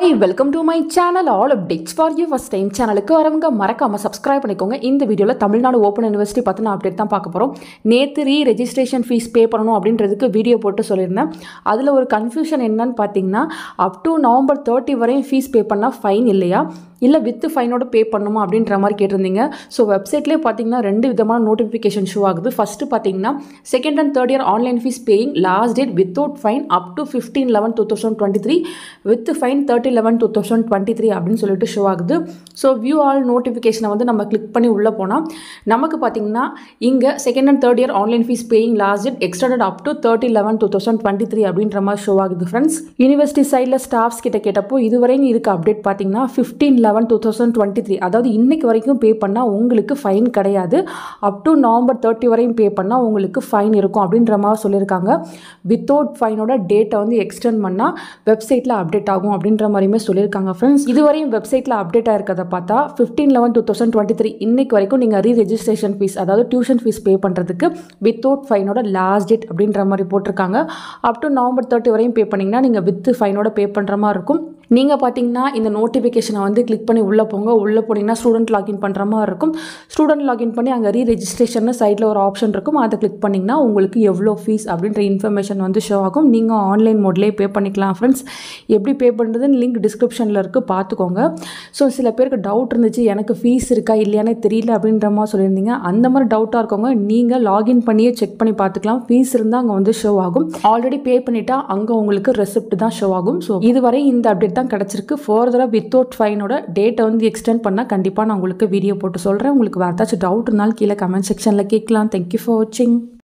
hi welcome to my channel all updates for you first time சேனலுக்கு வரவங்க மறக்காம subscribe பண்ணிக்கோங்க இந்த வீடியோவில் தமிழ்நாடு ஓப்பன் யூனிவர்சிட்டி பற்றின அப்டேட் தான் பார்க்க போகிறோம் நேற்று ரீ ரெஜிஸ்ட்ரேஷன் ஃபீஸ் பே பண்ணணும் அப்படின்றதுக்கு வீடியோ போட்டு சொல்லியிருந்தேன் அதில் ஒரு கன்ஃபியூஷன் என்னன்னு பார்த்தீங்கன்னா அப் டு நவம்பர் தேர்ட்டி வரையும் ஃபீஸ் பே பண்ணால் ஃபைன் இல்லையா இல்லை வித் ஃபைனோட பே பண்ணுமா அப்படின்ற மாதிரி கேட்டிருந்தீங்க ஸோ வெப்சைட்லேயே பார்த்தீங்கன்னா ரெண்டு விதமான நோட்டிஃபிகேஷன் ஷோ ஆகுது ஃபஸ்ட்டு பார்த்தீங்கன்னா second and third year online fees paying last date without fine up to fifteen eleven two thousand twenty three with fine thirty eleven two thousand twenty three அப்படின்னு சொல்லிட்டு show ஆகுது so view all நோட்டிஃபிகேஷனை வந்து நம்ம click பண்ணி உள்ளே போனால் நமக்கு பார்த்தீங்கன்னா இங்கே second and third year online fees paying last date extended up to thirty eleven two thousand twenty three அப்படின்ற மாதிரி ஷோ ஆகுது ஃப்ரெண்ட்ஸ் யூனிவர்சிட்டி சைடில் ஸ்டாஃப்ஸ் கிட்ட கேட்டப்போ இதுவரையும் இருக்க அப்டேட் பார்த்தீங்கன்னா fifteen eleven two thousand twenty three அதாவது இன்னைக்கு வரைக்கும் பே பண்ணால் உங்களுக்கு ஃபைன் கிடையாது அப் டு நவம்பர் தேர்ட்டி வரையும் பே பண்ணால் உங்களுக்கு ஃபைன் இருக்கும் அப்படின்ற மாதிரி சொல்லியிருக்காங்க வித்தவுட் ஃபைனோட டேட்டை வந்து எக்ஸ்டெண்ட் பண்ணால் வெப்சைட்டில் அப்டேட் ஆகும் அப்படின்ற மாதிரியுமே சொல்லியிருக்காங்க ஃப்ரெண்ட்ஸ் இதுவரையும் வெப்சைட்டில் அப்டேட் ஆயிருக்கிறத பார்த்தா fifteen eleven two thousand twenty three இன்னைக்கு வரைக்கும் நீங்கள் ரீ ரெஜிஸ்ட்ரேஷன் ஃபீஸ் அதாவது டியூஷன் ஃபீஸ் பே பண்ணுறதுக்கு வித்தவுட் ஃபைனோட லாஸ்ட் டேட் அப்படின்ற மாதிரி போட்டிருக்காங்க அப் டு நவம்பர் தேர்ட்டி வரையும் பே பண்ணிங்கன்னா நீங்கள் வித் ஃபைனோட பே பண்ணுற மாதிரி இருக்கும் நீங்கள் பார்த்தீங்கன்னா இந்த நோட்டிஃபிகேஷனை வந்து கிளிக் பண்ணி உள்ளே போங்க உள்ளே போனீங்கன்னா ஸ்டூடெண்ட் லாகின் பண்ணுற மாதிரி இருக்கும் ஸ்டூடெண்ட் லாகின் பண்ணி அங்கே ரீ ரெஜிஸ்ட்ரேஷன் சைடில் ஒரு ஆப்ஷன் இருக்கும் அதை கிளிக் பண்ணிங்கன்னா உங்களுக்கு எவ்வளோ ஃபீஸ் அப்படின்ற இன்ஃபர்மேஷன் வந்து ஷோ ஆகும் நீங்கள் ஆன்லைன் மோட்லேயே பே பண்ணிக்கலாம் ஃப்ரெண்ட்ஸ் எப்படி பே பண்ணுறதுன்னு லிங்க் டிஸ்கிரிப்ஷனில் இருக்குது பார்த்துக்கோங்க ஸோ சில பேருக்கு டவுட் இருந்துச்சு எனக்கு ஃபீஸ் இருக்கா இல்லையானே தெரியல அப்படின்ற மாதிரி சொல்லியிருந்தீங்க அந்த மாதிரி டவுட்டாக இருக்கவங்க நீங்கள் லாகின் பண்ணியே செக் பண்ணி பார்த்துக்கலாம் ஃபீஸ் இருந்தால் அங்கே வந்து ஷோ ஆகும் ஆல்ரெடி பே பண்ணிட்டா அங்கே உங்களுக்கு ரெசிப்ட் தான் ஷோ ஆகும் ஸோ இதுவரை இந்த அப்டேட் தான் கிடச்சிருக்கு ஃபர்தராக வித்தவுட் ஃபைனோட டேட்டை வந்து எக்ஸ்டெண்ட் பண்ணால் கண்டிப்பாக நான் உங்களுக்கு வீடியோ போட்டு சொல்கிறேன் உங்களுக்கு வேறு ஏதாச்சும் டவுட் இருந்தாலும் கீழே கமெண்ட் செக்ஷனில் கேட்கலாம் தேங்க்யூ ஃபார் வாட்சிங்